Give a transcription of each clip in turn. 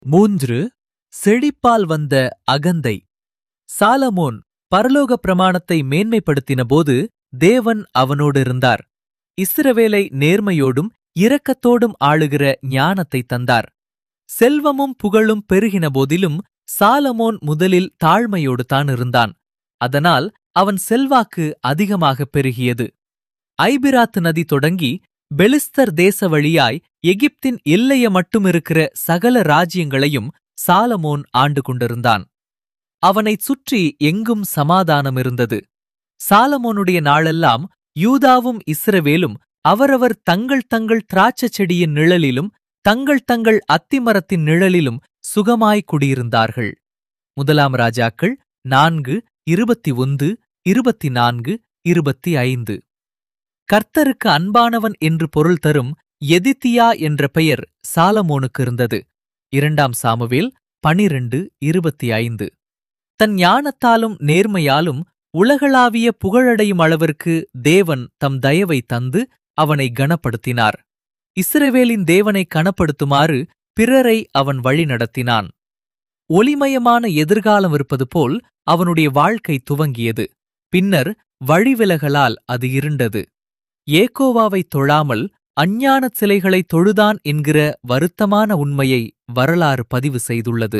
மூன்று செழிப்பால் வந்த அகந்தை சாலமோன் பரலோக பிரமாணத்தை மேன்மைப்படுத்தினபோது தேவன் அவனோடு இருந்தார் இஸ்ரவேலை நேர்மையோடும் இரக்கத்தோடும் ஆளுகிற ஞானத்தை தந்தார் செல்வமும் புகழும் பெருகின போதிலும் சாலமோன் முதலில் தாழ்மையோடு தான் இருந்தான் அதனால் அவன் செல்வாக்கு அதிகமாக பெருகியது ஐபிராத்து நதி தொடங்கி பெலிஸ்தர் தேச வழியாய் எகிப்தின் எல்லைய மட்டுமிருக்கிற சகல ராஜ்யங்களையும் சாலமோன் ஆண்டு கொண்டிருந்தான் அவனைச் சுற்றி எங்கும் சமாதானம் இருந்தது சாலமோனுடைய நாளெல்லாம் யூதாவும் இஸ்ரவேலும் அவரவர் தங்கள் தங்கள் திராட்சைச் செடியின் நிழலிலும் தங்கள் தங்கள் அத்திமரத்தின் நிழலிலும் சுகமாய் குடியிருந்தார்கள் முதலாம் ராஜாக்கள் நான்கு இருபத்தி ஒன்று இருபத்தி நான்கு இருபத்தி ஐந்து கர்த்தருக்கு அன்பானவன் என்று பொருள் தரும் எதித்தியா என்ற பெயர் சாலமோனுக்கு இருந்தது இரண்டாம் சாமுவேல் பனிரெண்டு இருபத்தி ஐந்து தன் ஞானத்தாலும் நேர்மையாலும் உலகளாவிய புகழடையும் அளவிற்கு தேவன் தம் தயவை தந்து அவனை கனப்படுத்தினார் இஸ்ரவேலின் தேவனை கனப்படுத்துமாறு பிறரை அவன் வழி நடத்தினான் ஒளிமயமான எதிர்காலம் இருப்பது போல் அவனுடைய வாழ்க்கை துவங்கியது பின்னர் வழிவிலகலால் அது இருண்டது ஏகோவாவைத் தொழாமல் அஞ்ஞானச் சிலைகளைத் தொழுதான் என்கிற வருத்தமான உண்மையை வரலாறு பதிவு செய்துள்ளது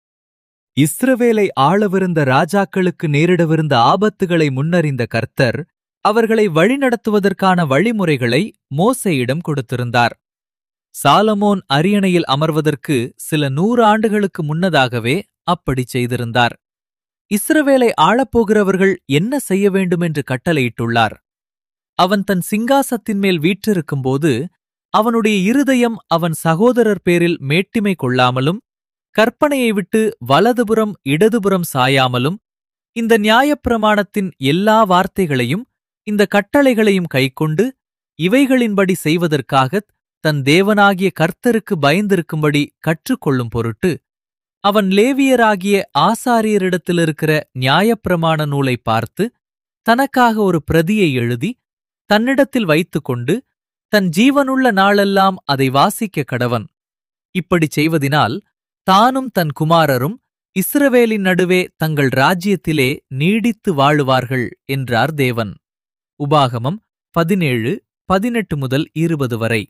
இஸ்ரவேலை ஆளவிருந்த ராஜாக்களுக்கு நேரிடவிருந்த ஆபத்துகளை முன்னறிந்த கர்த்தர் அவர்களை வழிநடத்துவதற்கான வழிமுறைகளை மோசேயிடம் கொடுத்திருந்தார் சாலமோன் அரியணையில் அமர்வதற்கு சில நூறு ஆண்டுகளுக்கு முன்னதாகவே அப்படி செய்திருந்தார் இஸ்ரவேலை ஆளப்போகிறவர்கள் என்ன செய்ய வேண்டுமென்று கட்டளையிட்டுள்ளார் அவன் தன் சிங்காசத்தின் மேல் வீற்றிருக்கும்போது அவனுடைய இருதயம் அவன் சகோதரர் பேரில் மேட்டிமை கொள்ளாமலும் கற்பனையை விட்டு வலதுபுறம் இடதுபுறம் சாயாமலும் இந்த நியாயப்பிரமாணத்தின் எல்லா வார்த்தைகளையும் இந்த கட்டளைகளையும் கைக்கொண்டு இவைகளின்படி செய்வதற்காகத் தன் தேவனாகிய கர்த்தருக்கு பயந்திருக்கும்படி கற்றுக்கொள்ளும் பொருட்டு அவன் லேவியராகிய ஆசாரியரிடத்திலிருக்கிற நியாயப்பிரமாண நூலை பார்த்து தனக்காக ஒரு பிரதியை எழுதி தன்னிடத்தில் வைத்துக்கொண்டு தன் ஜீவனுள்ள நாளெல்லாம் அதை வாசிக்க கடவன் இப்படிச் செய்வதினால் தானும் தன் குமாரரும் இஸ்ரவேலின் நடுவே தங்கள் ராஜ்யத்திலே நீடித்து வாழுவார்கள் என்றார் தேவன் உபாகமம் பதினேழு பதினெட்டு முதல் இருபது வரை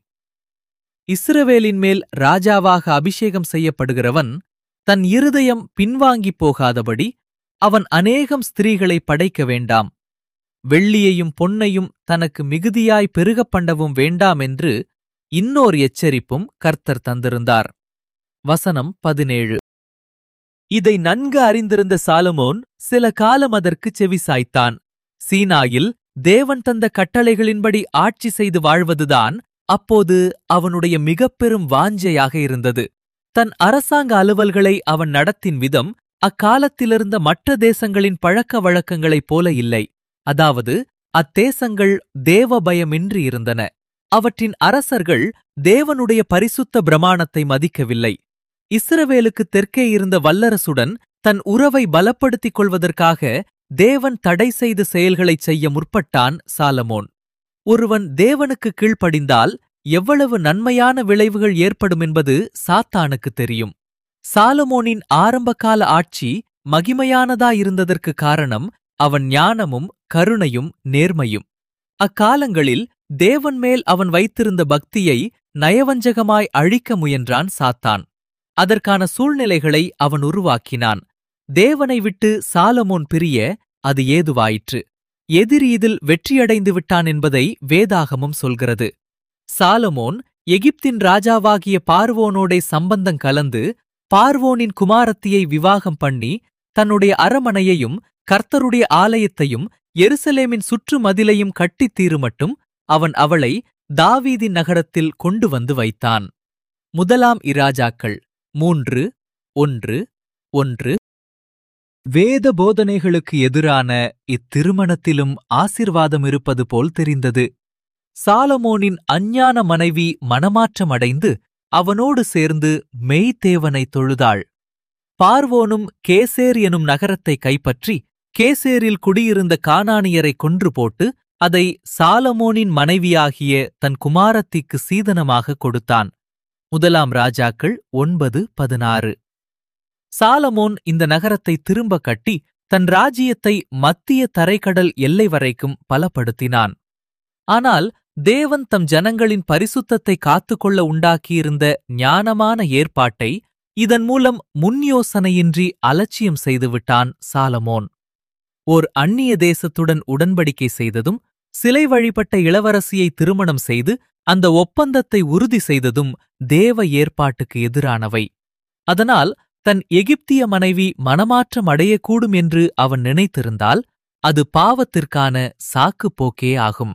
இஸ்ரவேலின் மேல் ராஜாவாக அபிஷேகம் செய்யப்படுகிறவன் தன் இருதயம் பின்வாங்கிப் போகாதபடி அவன் அநேகம் ஸ்திரீகளை படைக்க வேண்டாம் வெள்ளியையும் பொன்னையும் தனக்கு மிகுதியாய் பெருகப் பண்ணவும் வேண்டாம் என்று இன்னோர் எச்சரிப்பும் கர்த்தர் தந்திருந்தார் வசனம் பதினேழு இதை நன்கு அறிந்திருந்த சாலமோன் சில காலம் அதற்கு செவிசாய்த்தான் சீனாயில் தேவன் தந்த கட்டளைகளின்படி ஆட்சி செய்து வாழ்வதுதான் அப்போது அவனுடைய மிகப்பெரும் வாஞ்சையாக இருந்தது தன் அரசாங்க அலுவல்களை அவன் நடத்தின் விதம் அக்காலத்திலிருந்த மற்ற தேசங்களின் பழக்க வழக்கங்களைப் போல இல்லை அதாவது அத்தேசங்கள் தேவ பயமின்றி இருந்தன அவற்றின் அரசர்கள் தேவனுடைய பரிசுத்த பிரமாணத்தை மதிக்கவில்லை இஸ்ரவேலுக்கு தெற்கே இருந்த வல்லரசுடன் தன் உறவை பலப்படுத்திக் கொள்வதற்காக தேவன் தடை செய்த செயல்களைச் செய்ய முற்பட்டான் சாலமோன் ஒருவன் தேவனுக்கு கீழ்ப்படிந்தால் எவ்வளவு நன்மையான விளைவுகள் ஏற்படும் என்பது சாத்தானுக்கு தெரியும் சாலமோனின் ஆரம்பகால ஆட்சி மகிமையானதாயிருந்ததற்கு காரணம் அவன் ஞானமும் கருணையும் நேர்மையும் அக்காலங்களில் தேவன் மேல் அவன் வைத்திருந்த பக்தியை நயவஞ்சகமாய் அழிக்க முயன்றான் சாத்தான் அதற்கான சூழ்நிலைகளை அவன் உருவாக்கினான் தேவனை விட்டு சாலமோன் பிரிய அது ஏதுவாயிற்று எதிரி இதில் வெற்றியடைந்து விட்டான் என்பதை வேதாகமும் சொல்கிறது சாலமோன் எகிப்தின் ராஜாவாகிய பார்வோனோடே சம்பந்தம் கலந்து பார்வோனின் குமாரத்தியை விவாகம் பண்ணி தன்னுடைய அரமனையையும் கர்த்தருடைய ஆலயத்தையும் எருசலேமின் சுற்று மதிலையும் கட்டித் தீருமட்டும் அவன் அவளை தாவீதின் நகரத்தில் கொண்டு வந்து வைத்தான் முதலாம் இராஜாக்கள் மூன்று ஒன்று ஒன்று வேத போதனைகளுக்கு எதிரான இத்திருமணத்திலும் ஆசிர்வாதம் இருப்பது போல் தெரிந்தது சாலமோனின் அஞ்ஞான மனைவி மனமாற்றமடைந்து அவனோடு சேர்ந்து மெய்தேவனை தொழுதாள் பார்வோனும் கேசேர் எனும் நகரத்தை கைப்பற்றி கேசேரில் குடியிருந்த கானானியரை கொன்று போட்டு அதை சாலமோனின் மனைவியாகிய தன் குமாரத்திக்கு சீதனமாக கொடுத்தான் முதலாம் ராஜாக்கள் ஒன்பது பதினாறு சாலமோன் இந்த நகரத்தை திரும்ப கட்டி தன் ராஜ்யத்தை மத்திய தரைக்கடல் எல்லை வரைக்கும் பலப்படுத்தினான் ஆனால் தேவன் தம் ஜனங்களின் பரிசுத்தத்தை காத்துக்கொள்ள உண்டாக்கியிருந்த ஞானமான ஏற்பாட்டை இதன் மூலம் முன் யோசனையின்றி அலட்சியம் செய்துவிட்டான் சாலமோன் ஓர் அந்நிய தேசத்துடன் உடன்படிக்கை செய்ததும் சிலை வழிபட்ட இளவரசியை திருமணம் செய்து அந்த ஒப்பந்தத்தை உறுதி செய்ததும் தேவ ஏற்பாட்டுக்கு எதிரானவை அதனால் தன் எகிப்திய மனைவி மனமாற்றம் அடையக்கூடும் என்று அவன் நினைத்திருந்தால் அது பாவத்திற்கான சாக்குப் போக்கே ஆகும்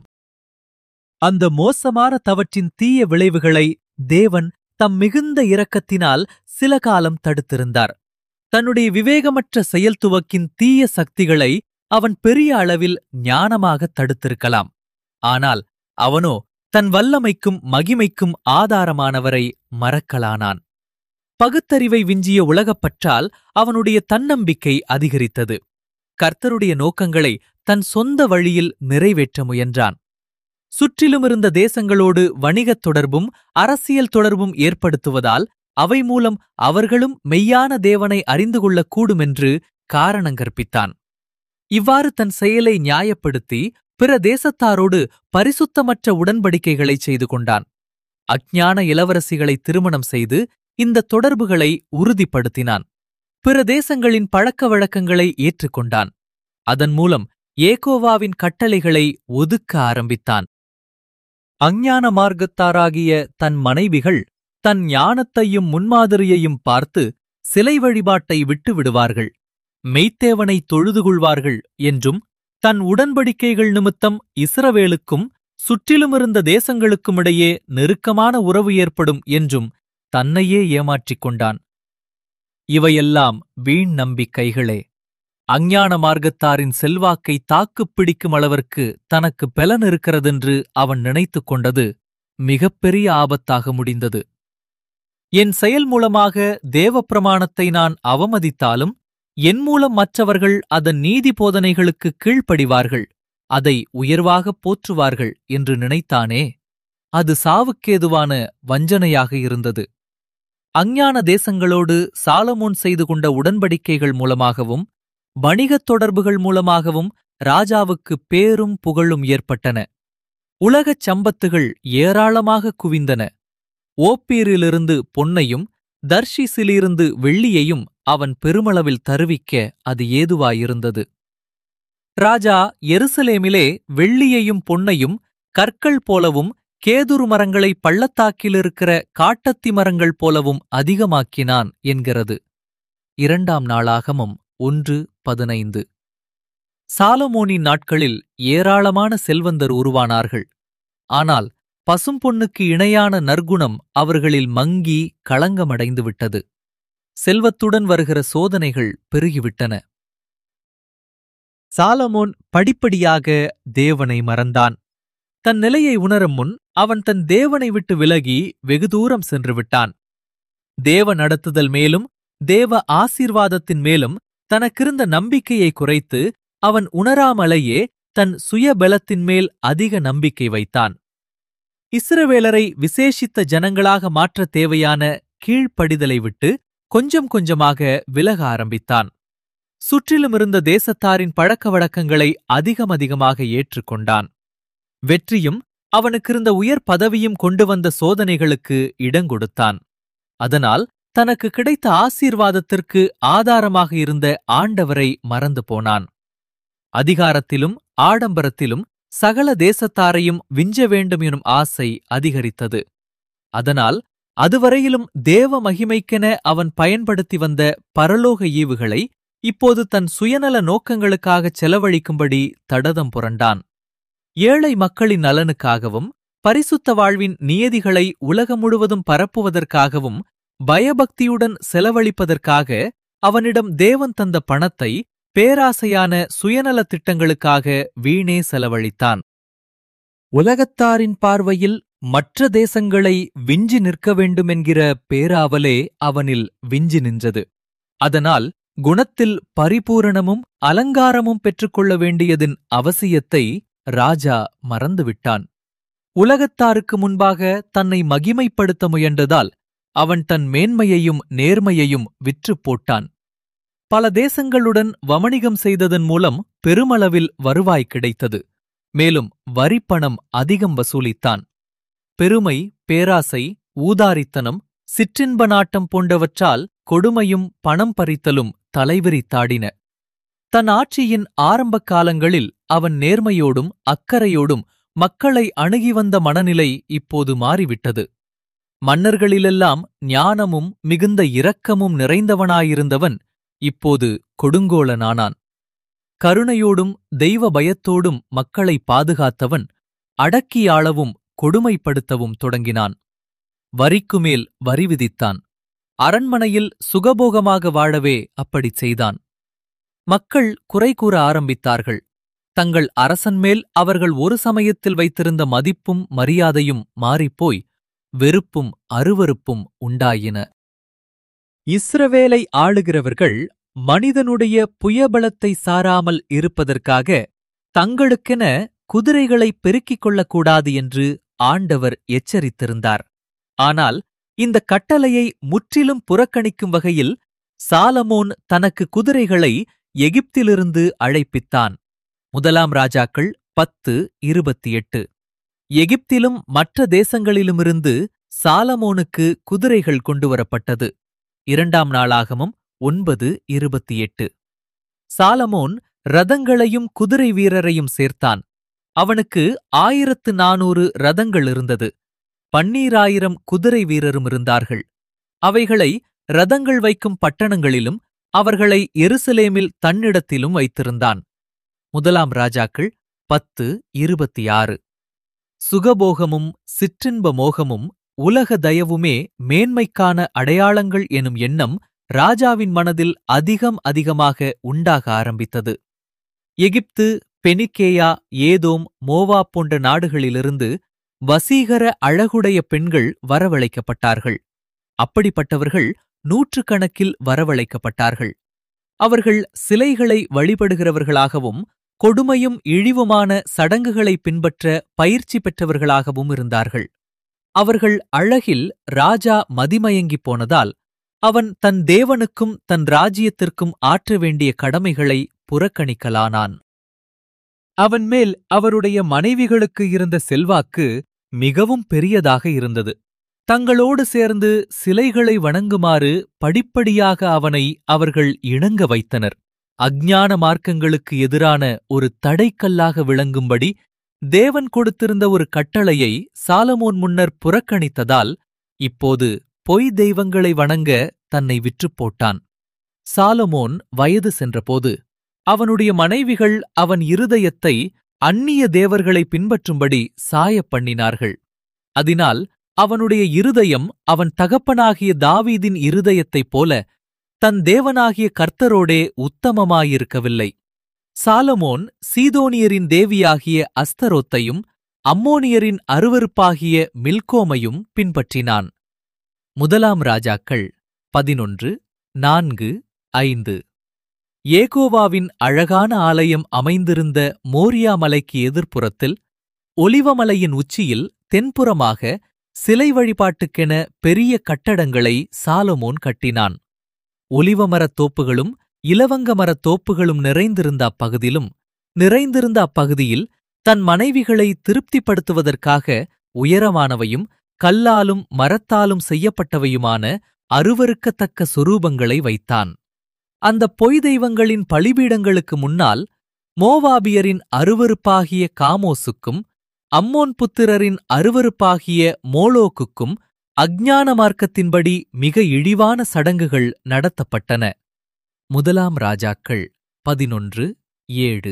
அந்த மோசமான தவற்றின் தீய விளைவுகளை தேவன் தம் மிகுந்த இரக்கத்தினால் சில காலம் தடுத்திருந்தார் தன்னுடைய விவேகமற்ற செயல் துவக்கின் தீய சக்திகளை அவன் பெரிய அளவில் ஞானமாக தடுத்திருக்கலாம் ஆனால் அவனோ தன் வல்லமைக்கும் மகிமைக்கும் ஆதாரமானவரை மறக்கலானான் பகுத்தறிவை விஞ்சிய உலகப்பற்றால் அவனுடைய தன்னம்பிக்கை அதிகரித்தது கர்த்தருடைய நோக்கங்களை தன் சொந்த வழியில் நிறைவேற்ற முயன்றான் சுற்றிலுமிருந்த தேசங்களோடு வணிகத் தொடர்பும் அரசியல் தொடர்பும் ஏற்படுத்துவதால் அவை மூலம் அவர்களும் மெய்யான தேவனை அறிந்து கொள்ளக்கூடுமென்று காரணங்கற்பித்தான் இவ்வாறு தன் செயலை நியாயப்படுத்தி பிற தேசத்தாரோடு பரிசுத்தமற்ற உடன்படிக்கைகளைச் செய்து கொண்டான் அஞ்ஞான இளவரசிகளை திருமணம் செய்து இந்த தொடர்புகளை உறுதிப்படுத்தினான் பிற தேசங்களின் பழக்க வழக்கங்களை ஏற்றுக்கொண்டான் அதன் மூலம் ஏகோவாவின் கட்டளைகளை ஒதுக்க ஆரம்பித்தான் அஞ்ஞான மார்க்கத்தாராகிய தன் மனைவிகள் தன் ஞானத்தையும் முன்மாதிரியையும் பார்த்து சிலை வழிபாட்டை விட்டு விடுவார்கள் மெய்த்தேவனை தொழுதுகொள்வார்கள் என்றும் தன் உடன்படிக்கைகள் நிமித்தம் இஸ்ரவேலுக்கும் சுற்றிலுமிருந்த தேசங்களுக்குமிடையே நெருக்கமான உறவு ஏற்படும் என்றும் தன்னையே ஏமாற்றிக் கொண்டான் இவையெல்லாம் வீண் நம்பிக்கைகளே அஞ்ஞான மார்க்கத்தாரின் செல்வாக்கை தாக்குப் பிடிக்கும் அளவிற்கு தனக்கு பலன் இருக்கிறதென்று அவன் நினைத்துக் கொண்டது மிகப்பெரிய ஆபத்தாக முடிந்தது என் செயல் மூலமாக தேவப்பிரமாணத்தை நான் அவமதித்தாலும் என் மூலம் மற்றவர்கள் அதன் நீதி போதனைகளுக்கு கீழ்ப்படிவார்கள் அதை உயர்வாகப் போற்றுவார்கள் என்று நினைத்தானே அது சாவுக்கேதுவான வஞ்சனையாக இருந்தது அஞ்ஞான தேசங்களோடு சாலமோன் செய்து கொண்ட உடன்படிக்கைகள் மூலமாகவும் வணிகத் தொடர்புகள் மூலமாகவும் ராஜாவுக்கு பேரும் புகழும் ஏற்பட்டன உலகச் சம்பத்துகள் ஏராளமாக குவிந்தன ஓப்பீரிலிருந்து பொன்னையும் தர்ஷிஸிலிருந்து வெள்ளியையும் அவன் பெருமளவில் தருவிக்க அது ஏதுவாயிருந்தது ராஜா எருசலேமிலே வெள்ளியையும் பொன்னையும் கற்கள் போலவும் கேதுரு மரங்களை பள்ளத்தாக்கிலிருக்கிற காட்டத்தி மரங்கள் போலவும் அதிகமாக்கினான் என்கிறது இரண்டாம் நாளாகமம் ஒன்று பதினைந்து சாலமோனின் நாட்களில் ஏராளமான செல்வந்தர் உருவானார்கள் ஆனால் பசும்பொன்னுக்கு இணையான நற்குணம் அவர்களில் மங்கி களங்கமடைந்து விட்டது செல்வத்துடன் வருகிற சோதனைகள் பெருகிவிட்டன சாலமோன் படிப்படியாக தேவனை மறந்தான் தன் நிலையை உணரும் முன் அவன் தன் தேவனை விட்டு விலகி வெகு தூரம் சென்று விட்டான் தேவ நடத்துதல் மேலும் தேவ ஆசீர்வாதத்தின் மேலும் தனக்கிருந்த நம்பிக்கையை குறைத்து அவன் உணராமலேயே தன் சுயபலத்தின் மேல் அதிக நம்பிக்கை வைத்தான் இஸ்ரவேலரை விசேஷித்த ஜனங்களாக மாற்றத் தேவையான கீழ்ப்படிதலை விட்டு கொஞ்சம் கொஞ்சமாக விலக ஆரம்பித்தான் சுற்றிலுமிருந்த தேசத்தாரின் பழக்க வழக்கங்களை அதிகம் அதிகமாக ஏற்றுக்கொண்டான் வெற்றியும் அவனுக்கிருந்த உயர் பதவியும் கொண்டு வந்த சோதனைகளுக்கு இடங்கொடுத்தான் அதனால் தனக்கு கிடைத்த ஆசீர்வாதத்திற்கு ஆதாரமாக இருந்த ஆண்டவரை மறந்து போனான் அதிகாரத்திலும் ஆடம்பரத்திலும் சகல தேசத்தாரையும் விஞ்ச வேண்டும் எனும் ஆசை அதிகரித்தது அதனால் அதுவரையிலும் தேவ மகிமைக்கென அவன் பயன்படுத்தி வந்த பரலோக ஈவுகளை இப்போது தன் சுயநல நோக்கங்களுக்காகச் செலவழிக்கும்படி தடதம் புரண்டான் ஏழை மக்களின் நலனுக்காகவும் பரிசுத்த வாழ்வின் நியதிகளை உலகம் முழுவதும் பரப்புவதற்காகவும் பயபக்தியுடன் செலவழிப்பதற்காக அவனிடம் தேவன் தந்த பணத்தை பேராசையான சுயநல திட்டங்களுக்காக வீணே செலவழித்தான் உலகத்தாரின் பார்வையில் மற்ற தேசங்களை விஞ்சி நிற்க வேண்டுமென்கிற பேராவலே அவனில் விஞ்சி நின்றது அதனால் குணத்தில் பரிபூரணமும் அலங்காரமும் பெற்றுக்கொள்ள வேண்டியதின் அவசியத்தை ராஜா மறந்துவிட்டான் உலகத்தாருக்கு முன்பாக தன்னை மகிமைப்படுத்த முயன்றதால் அவன் தன் மேன்மையையும் நேர்மையையும் விற்றுப் போட்டான் பல தேசங்களுடன் வமணிகம் செய்ததன் மூலம் பெருமளவில் வருவாய் கிடைத்தது மேலும் வரிப்பணம் அதிகம் வசூலித்தான் பெருமை பேராசை ஊதாரித்தனம் சிற்றின்ப நாட்டம் போன்றவற்றால் கொடுமையும் பணம் பறித்தலும் தலைவிரித்தாடின தன் ஆட்சியின் ஆரம்ப காலங்களில் அவன் நேர்மையோடும் அக்கறையோடும் மக்களை அணுகி வந்த மனநிலை இப்போது மாறிவிட்டது மன்னர்களிலெல்லாம் ஞானமும் மிகுந்த இரக்கமும் நிறைந்தவனாயிருந்தவன் இப்போது கொடுங்கோலனானான் கருணையோடும் தெய்வ பயத்தோடும் மக்களை பாதுகாத்தவன் அடக்கியாளவும் கொடுமைப்படுத்தவும் தொடங்கினான் வரிக்குமேல் வரி விதித்தான் அரண்மனையில் சுகபோகமாக வாழவே அப்படிச் செய்தான் மக்கள் குறை கூற ஆரம்பித்தார்கள் தங்கள் அரசன் மேல் அவர்கள் ஒரு சமயத்தில் வைத்திருந்த மதிப்பும் மரியாதையும் மாறிப்போய் வெறுப்பும் அருவருப்பும் உண்டாயின இஸ்ரவேலை ஆளுகிறவர்கள் மனிதனுடைய புயபலத்தை சாராமல் இருப்பதற்காக தங்களுக்கென குதிரைகளை பெருக்கிக் கொள்ளக்கூடாது என்று ஆண்டவர் எச்சரித்திருந்தார் ஆனால் இந்த கட்டளையை முற்றிலும் புறக்கணிக்கும் வகையில் சாலமோன் தனக்கு குதிரைகளை எகிப்திலிருந்து அழைப்பித்தான் முதலாம் ராஜாக்கள் பத்து இருபத்தி எட்டு எகிப்திலும் மற்ற தேசங்களிலுமிருந்து சாலமோனுக்கு குதிரைகள் கொண்டுவரப்பட்டது இரண்டாம் நாளாகமும் ஒன்பது இருபத்தி எட்டு சாலமோன் ரதங்களையும் குதிரை வீரரையும் சேர்த்தான் அவனுக்கு ஆயிரத்து நானூறு ரதங்கள் இருந்தது பன்னீராயிரம் குதிரை வீரரும் இருந்தார்கள் அவைகளை ரதங்கள் வைக்கும் பட்டணங்களிலும் அவர்களை எருசலேமில் தன்னிடத்திலும் வைத்திருந்தான் முதலாம் ராஜாக்கள் பத்து இருபத்தி ஆறு சுகபோகமும் சிற்றின்ப மோகமும் உலக தயவுமே மேன்மைக்கான அடையாளங்கள் எனும் எண்ணம் ராஜாவின் மனதில் அதிகம் அதிகமாக உண்டாக ஆரம்பித்தது எகிப்து பெனிக்கேயா ஏதோம் மோவா போன்ற நாடுகளிலிருந்து வசீகர அழகுடைய பெண்கள் வரவழைக்கப்பட்டார்கள் அப்படிப்பட்டவர்கள் நூற்றுக்கணக்கில் வரவழைக்கப்பட்டார்கள் அவர்கள் சிலைகளை வழிபடுகிறவர்களாகவும் கொடுமையும் இழிவுமான சடங்குகளை பின்பற்ற பயிற்சி பெற்றவர்களாகவும் இருந்தார்கள் அவர்கள் அழகில் ராஜா மதிமயங்கிப் போனதால் அவன் தன் தேவனுக்கும் தன் ராஜ்யத்திற்கும் ஆற்ற வேண்டிய கடமைகளை புறக்கணிக்கலானான் அவன் மேல் அவருடைய மனைவிகளுக்கு இருந்த செல்வாக்கு மிகவும் பெரியதாக இருந்தது தங்களோடு சேர்ந்து சிலைகளை வணங்குமாறு படிப்படியாக அவனை அவர்கள் இணங்க வைத்தனர் அஞ்ஞான மார்க்கங்களுக்கு எதிரான ஒரு தடைக்கல்லாக விளங்கும்படி தேவன் கொடுத்திருந்த ஒரு கட்டளையை சாலமோன் முன்னர் புறக்கணித்ததால் இப்போது பொய் தெய்வங்களை வணங்க தன்னை விற்றுப் போட்டான் சாலமோன் வயது சென்றபோது அவனுடைய மனைவிகள் அவன் இருதயத்தை அந்நிய தேவர்களை பின்பற்றும்படி சாயப் பண்ணினார்கள் அதனால் அவனுடைய இருதயம் அவன் தகப்பனாகிய தாவீதின் இருதயத்தைப் போல தன் தேவனாகிய கர்த்தரோடே உத்தமமாயிருக்கவில்லை சாலமோன் சீதோனியரின் தேவியாகிய அஸ்தரோத்தையும் அம்மோனியரின் அருவருப்பாகிய மில்கோமையும் பின்பற்றினான் முதலாம் ராஜாக்கள் பதினொன்று நான்கு ஐந்து ஏகோவாவின் அழகான ஆலயம் அமைந்திருந்த மோரியா மலைக்கு எதிர்ப்புறத்தில் ஒலிவமலையின் உச்சியில் தென்புறமாக சிலை வழிபாட்டுக்கென பெரிய கட்டடங்களை சாலமோன் கட்டினான் ஒலிவமரத் தோப்புகளும் இலவங்க மரத் தோப்புகளும் நிறைந்திருந்த அப்பகுதியிலும் நிறைந்திருந்த அப்பகுதியில் தன் மனைவிகளை திருப்திப்படுத்துவதற்காக உயரமானவையும் கல்லாலும் மரத்தாலும் செய்யப்பட்டவையுமான அருவருக்கத்தக்க சொரூபங்களை வைத்தான் அந்த பொய் தெய்வங்களின் பலிபீடங்களுக்கு முன்னால் மோவாபியரின் அருவருப்பாகிய காமோசுக்கும் அம்மோன் புத்திரரின் அருவருப்பாகிய மோலோக்குக்கும் அஞ்ஞான மார்க்கத்தின்படி மிக இழிவான சடங்குகள் நடத்தப்பட்டன முதலாம் ராஜாக்கள் பதினொன்று ஏழு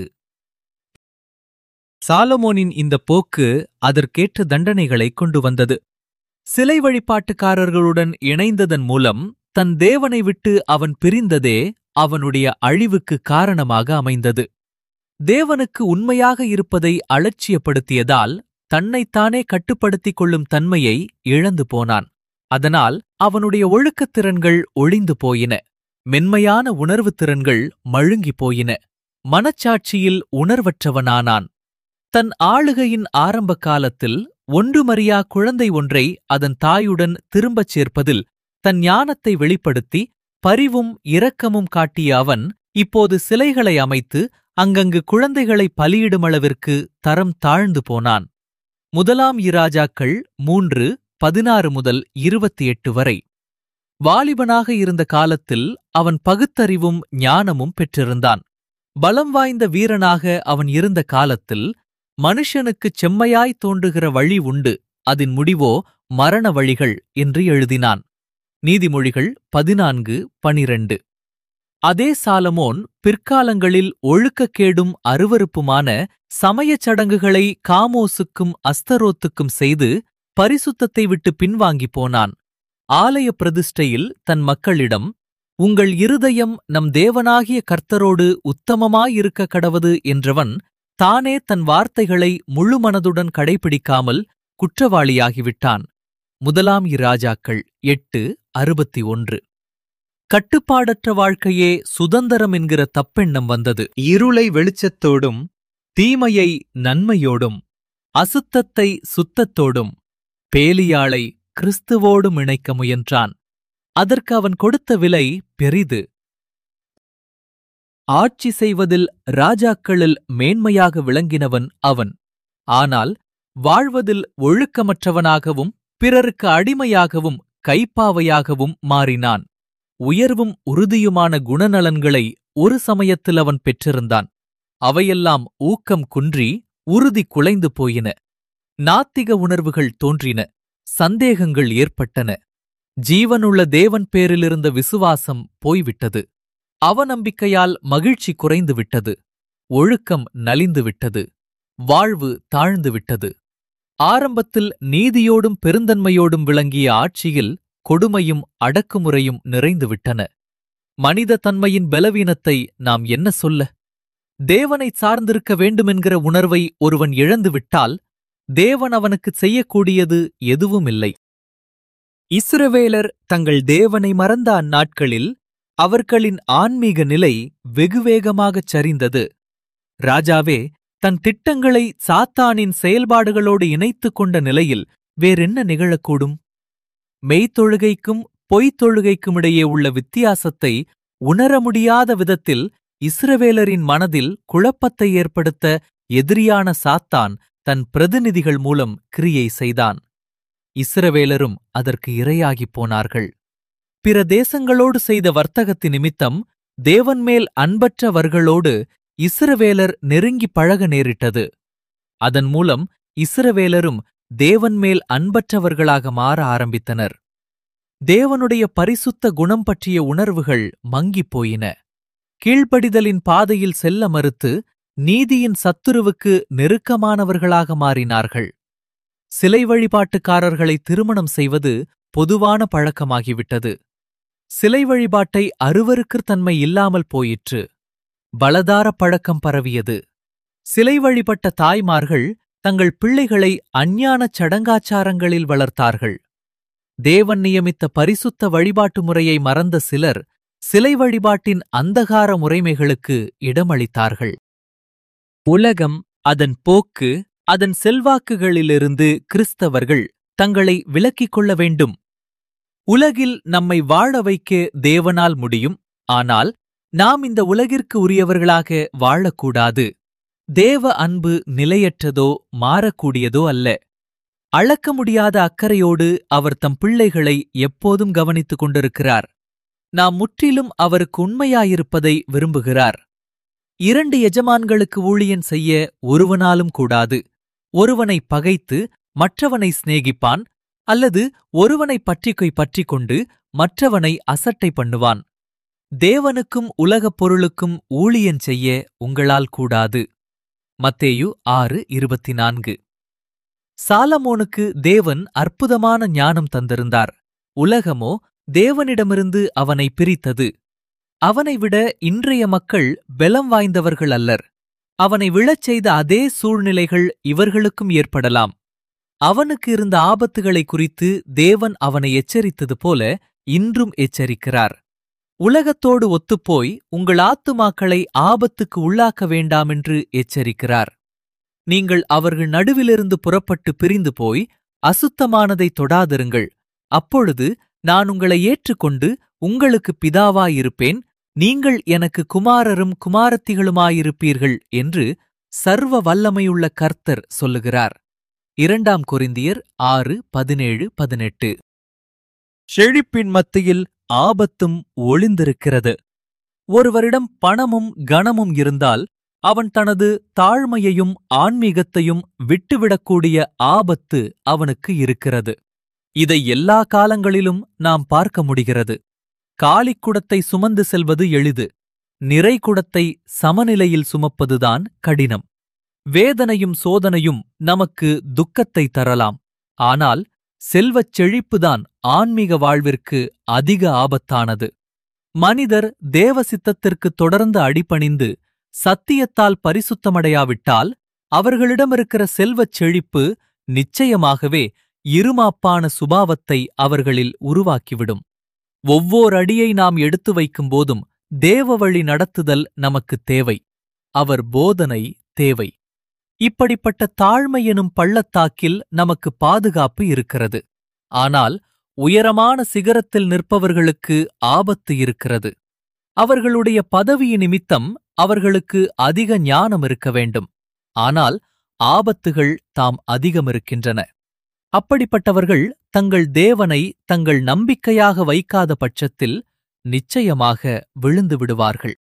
சாலமோனின் இந்த போக்கு அதற்கேற்ற தண்டனைகளை கொண்டு வந்தது சிலை வழிபாட்டுக்காரர்களுடன் இணைந்ததன் மூலம் தன் தேவனை விட்டு அவன் பிரிந்ததே அவனுடைய அழிவுக்கு காரணமாக அமைந்தது தேவனுக்கு உண்மையாக இருப்பதை அலட்சியப்படுத்தியதால் தன்னைத்தானே கட்டுப்படுத்திக் கொள்ளும் தன்மையை இழந்து போனான் அதனால் அவனுடைய ஒழுக்கத்திறன்கள் ஒளிந்து போயின மென்மையான உணர்வுத் திறன்கள் மழுங்கிப் போயின மனச்சாட்சியில் உணர்வற்றவனானான் தன் ஆளுகையின் ஆரம்ப காலத்தில் ஒன்றுமறியா குழந்தை ஒன்றை அதன் தாயுடன் திரும்பச் சேர்ப்பதில் தன் ஞானத்தை வெளிப்படுத்தி பரிவும் இரக்கமும் காட்டிய அவன் இப்போது சிலைகளை அமைத்து அங்கங்கு குழந்தைகளை பலியிடுமளவிற்கு தரம் தாழ்ந்து போனான் முதலாம் இராஜாக்கள் மூன்று பதினாறு முதல் இருபத்தி எட்டு வரை வாலிபனாக இருந்த காலத்தில் அவன் பகுத்தறிவும் ஞானமும் பெற்றிருந்தான் பலம் வாய்ந்த வீரனாக அவன் இருந்த காலத்தில் மனுஷனுக்குச் செம்மையாய் தோன்றுகிற வழி உண்டு அதன் முடிவோ மரண வழிகள் என்று எழுதினான் நீதிமொழிகள் பதினான்கு பனிரண்டு அதே சாலமோன் பிற்காலங்களில் ஒழுக்கக்கேடும் அருவருப்புமான சமயச் சடங்குகளை காமோசுக்கும் அஸ்தரோத்துக்கும் செய்து பரிசுத்தத்தை விட்டு பின்வாங்கிப் போனான் ஆலய பிரதிஷ்டையில் தன் மக்களிடம் உங்கள் இருதயம் நம் தேவனாகிய கர்த்தரோடு உத்தமமாயிருக்க கடவது என்றவன் தானே தன் வார்த்தைகளை முழு மனதுடன் கடைபிடிக்காமல் குற்றவாளியாகிவிட்டான் முதலாம் இராஜாக்கள் எட்டு அறுபத்தி ஒன்று கட்டுப்பாடற்ற வாழ்க்கையே சுதந்திரம் என்கிற தப்பெண்ணம் வந்தது இருளை வெளிச்சத்தோடும் தீமையை நன்மையோடும் அசுத்தத்தை சுத்தத்தோடும் பேலியாளை கிறிஸ்துவோடும் இணைக்க முயன்றான் அதற்கு அவன் கொடுத்த விலை பெரிது ஆட்சி செய்வதில் ராஜாக்களில் மேன்மையாக விளங்கினவன் அவன் ஆனால் வாழ்வதில் ஒழுக்கமற்றவனாகவும் பிறருக்கு அடிமையாகவும் கைப்பாவையாகவும் மாறினான் உயர்வும் உறுதியுமான குணநலன்களை ஒரு சமயத்தில் அவன் பெற்றிருந்தான் அவையெல்லாம் ஊக்கம் குன்றி உறுதி குலைந்து போயின நாத்திக உணர்வுகள் தோன்றின சந்தேகங்கள் ஏற்பட்டன ஜீவனுள்ள தேவன் பேரிலிருந்த விசுவாசம் போய்விட்டது அவநம்பிக்கையால் மகிழ்ச்சி குறைந்து விட்டது ஒழுக்கம் நலிந்து விட்டது வாழ்வு தாழ்ந்து விட்டது ஆரம்பத்தில் நீதியோடும் பெருந்தன்மையோடும் விளங்கிய ஆட்சியில் கொடுமையும் அடக்குமுறையும் நிறைந்துவிட்டன மனித தன்மையின் பலவீனத்தை நாம் என்ன சொல்ல தேவனை சார்ந்திருக்க வேண்டுமென்கிற உணர்வை ஒருவன் இழந்துவிட்டால் தேவன் அவனுக்குச் செய்யக்கூடியது எதுவுமில்லை இஸ்ரவேலர் தங்கள் தேவனை மறந்த அந்நாட்களில் அவர்களின் ஆன்மீக நிலை வெகுவேகமாகச் சரிந்தது ராஜாவே தன் திட்டங்களை சாத்தானின் செயல்பாடுகளோடு இணைத்துக் கொண்ட நிலையில் வேறென்ன நிகழக்கூடும் மெய்த்தொழுகைக்கும் பொய்த்தொழுகைக்கும் இடையே உள்ள வித்தியாசத்தை உணர முடியாத விதத்தில் இஸ்ரவேலரின் மனதில் குழப்பத்தை ஏற்படுத்த எதிரியான சாத்தான் தன் பிரதிநிதிகள் மூலம் கிரியை செய்தான் இஸ்ரவேலரும் அதற்கு இரையாகிப் போனார்கள் பிற தேசங்களோடு செய்த வர்த்தகத்து நிமித்தம் தேவன்மேல் அன்பற்றவர்களோடு இஸ்ரவேலர் நெருங்கி பழக நேரிட்டது அதன் மூலம் இஸ்ரவேலரும் தேவன்மேல் அன்பற்றவர்களாக மாற ஆரம்பித்தனர் தேவனுடைய பரிசுத்த குணம் பற்றிய உணர்வுகள் மங்கிப் போயின கீழ்ப்படிதலின் பாதையில் செல்ல மறுத்து நீதியின் சத்துருவுக்கு நெருக்கமானவர்களாக மாறினார்கள் சிலை வழிபாட்டுக்காரர்களை திருமணம் செய்வது பொதுவான பழக்கமாகிவிட்டது சிலை வழிபாட்டை அருவருக்குத்தன்மை இல்லாமல் போயிற்று பலதார பழக்கம் பரவியது சிலை வழிபட்ட தாய்மார்கள் தங்கள் பிள்ளைகளை அஞ்ஞானச் சடங்காச்சாரங்களில் வளர்த்தார்கள் தேவன் நியமித்த பரிசுத்த வழிபாட்டு முறையை மறந்த சிலர் சிலை வழிபாட்டின் அந்தகார முறைமைகளுக்கு இடமளித்தார்கள் உலகம் அதன் போக்கு அதன் செல்வாக்குகளிலிருந்து கிறிஸ்தவர்கள் தங்களை விலக்கிக் கொள்ள வேண்டும் உலகில் நம்மை வாழ வைக்க தேவனால் முடியும் ஆனால் நாம் இந்த உலகிற்கு உரியவர்களாக வாழக்கூடாது தேவ அன்பு நிலையற்றதோ மாறக்கூடியதோ அல்ல அளக்க முடியாத அக்கறையோடு அவர் தம் பிள்ளைகளை எப்போதும் கவனித்துக் கொண்டிருக்கிறார் நாம் முற்றிலும் அவருக்கு உண்மையாயிருப்பதை விரும்புகிறார் இரண்டு எஜமான்களுக்கு ஊழியன் செய்ய ஒருவனாலும் கூடாது ஒருவனை பகைத்து மற்றவனை சிநேகிப்பான் அல்லது ஒருவனை பற்றிக்கொய் பற்றிக் கொண்டு மற்றவனை அசட்டை பண்ணுவான் தேவனுக்கும் உலகப் பொருளுக்கும் ஊழியன் செய்ய உங்களால் கூடாது மத்தேயு ஆறு இருபத்தி நான்கு சாலமோனுக்கு தேவன் அற்புதமான ஞானம் தந்திருந்தார் உலகமோ தேவனிடமிருந்து அவனை பிரித்தது அவனை விட இன்றைய மக்கள் பலம் வாய்ந்தவர்கள் அல்லர் அவனை விழச் செய்த அதே சூழ்நிலைகள் இவர்களுக்கும் ஏற்படலாம் அவனுக்கு இருந்த ஆபத்துகளை குறித்து தேவன் அவனை எச்சரித்தது போல இன்றும் எச்சரிக்கிறார் உலகத்தோடு ஒத்துப்போய் உங்கள் ஆத்துமாக்களை ஆபத்துக்கு உள்ளாக்க வேண்டாமென்று எச்சரிக்கிறார் நீங்கள் அவர்கள் நடுவிலிருந்து புறப்பட்டு பிரிந்து போய் அசுத்தமானதை தொடாதிருங்கள் அப்பொழுது நான் உங்களை ஏற்றுக்கொண்டு உங்களுக்கு பிதாவாயிருப்பேன் நீங்கள் எனக்கு குமாரரும் குமாரத்திகளுமாயிருப்பீர்கள் என்று சர்வ வல்லமையுள்ள கர்த்தர் சொல்லுகிறார் இரண்டாம் கொரிந்தியர் ஆறு பதினேழு பதினெட்டு செழிப்பின் மத்தியில் ஆபத்தும் ஒளிந்திருக்கிறது ஒருவரிடம் பணமும் கனமும் இருந்தால் அவன் தனது தாழ்மையையும் ஆன்மீகத்தையும் விட்டுவிடக்கூடிய ஆபத்து அவனுக்கு இருக்கிறது இதை எல்லா காலங்களிலும் நாம் பார்க்க முடிகிறது காலிக்குடத்தை சுமந்து செல்வது எளிது நிறைகுடத்தை சமநிலையில் சுமப்பதுதான் கடினம் வேதனையும் சோதனையும் நமக்கு துக்கத்தை தரலாம் ஆனால் செல்வச் செழிப்புதான் ஆன்மீக வாழ்விற்கு அதிக ஆபத்தானது மனிதர் தேவ சித்தத்திற்கு தொடர்ந்து அடிபணிந்து சத்தியத்தால் பரிசுத்தமடையாவிட்டால் அவர்களிடமிருக்கிற செல்வச் செழிப்பு நிச்சயமாகவே இருமாப்பான சுபாவத்தை அவர்களில் உருவாக்கிவிடும் ஒவ்வோர் அடியை நாம் எடுத்து வைக்கும்போதும் தேவ வழி நடத்துதல் நமக்கு தேவை அவர் போதனை தேவை இப்படிப்பட்ட தாழ்மை எனும் பள்ளத்தாக்கில் நமக்கு பாதுகாப்பு இருக்கிறது ஆனால் உயரமான சிகரத்தில் நிற்பவர்களுக்கு ஆபத்து இருக்கிறது அவர்களுடைய பதவி நிமித்தம் அவர்களுக்கு அதிக ஞானம் இருக்க வேண்டும் ஆனால் ஆபத்துகள் தாம் அதிகம் இருக்கின்றன அப்படிப்பட்டவர்கள் தங்கள் தேவனை தங்கள் நம்பிக்கையாக வைக்காத பட்சத்தில் நிச்சயமாக விழுந்து விடுவார்கள்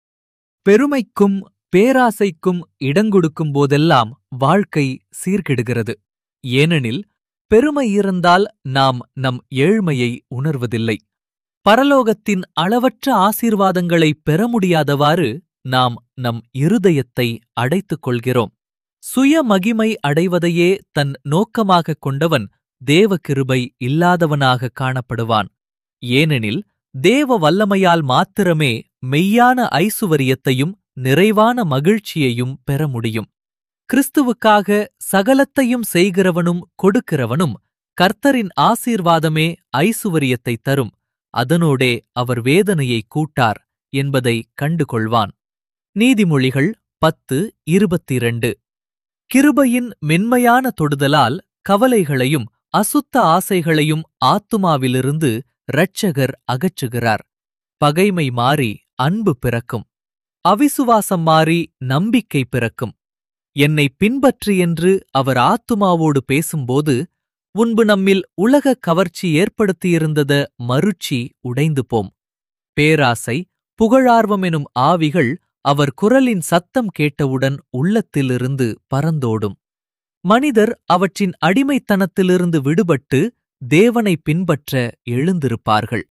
பெருமைக்கும் பேராசைக்கும் இடங்கொடுக்கும் போதெல்லாம் வாழ்க்கை சீர்கெடுகிறது ஏனெனில் பெருமை இருந்தால் நாம் நம் ஏழ்மையை உணர்வதில்லை பரலோகத்தின் அளவற்ற ஆசீர்வாதங்களை பெற முடியாதவாறு நாம் நம் இருதயத்தை அடைத்துக் கொள்கிறோம் சுய மகிமை அடைவதையே தன் நோக்கமாகக் கொண்டவன் தேவ கிருபை இல்லாதவனாக காணப்படுவான் ஏனெனில் தேவ வல்லமையால் மாத்திரமே மெய்யான ஐசுவரியத்தையும் நிறைவான மகிழ்ச்சியையும் பெற முடியும் கிறிஸ்துவுக்காக சகலத்தையும் செய்கிறவனும் கொடுக்கிறவனும் கர்த்தரின் ஆசீர்வாதமே ஐசுவரியத்தை தரும் அதனோடே அவர் வேதனையை கூட்டார் என்பதை கண்டு கொள்வான் நீதிமொழிகள் பத்து இருபத்திரண்டு கிருபையின் மென்மையான தொடுதலால் கவலைகளையும் அசுத்த ஆசைகளையும் ஆத்துமாவிலிருந்து இரட்சகர் அகற்றுகிறார் பகைமை மாறி அன்பு பிறக்கும் அவிசுவாசம் மாறி நம்பிக்கை பிறக்கும் என்னை பின்பற்றி என்று அவர் ஆத்துமாவோடு பேசும்போது முன்பு நம்மில் உலக கவர்ச்சி ஏற்படுத்தியிருந்தத மருட்சி உடைந்து போம் பேராசை புகழார்வம் எனும் ஆவிகள் அவர் குரலின் சத்தம் கேட்டவுடன் உள்ளத்திலிருந்து பறந்தோடும் மனிதர் அவற்றின் அடிமைத்தனத்திலிருந்து விடுபட்டு தேவனை பின்பற்ற எழுந்திருப்பார்கள்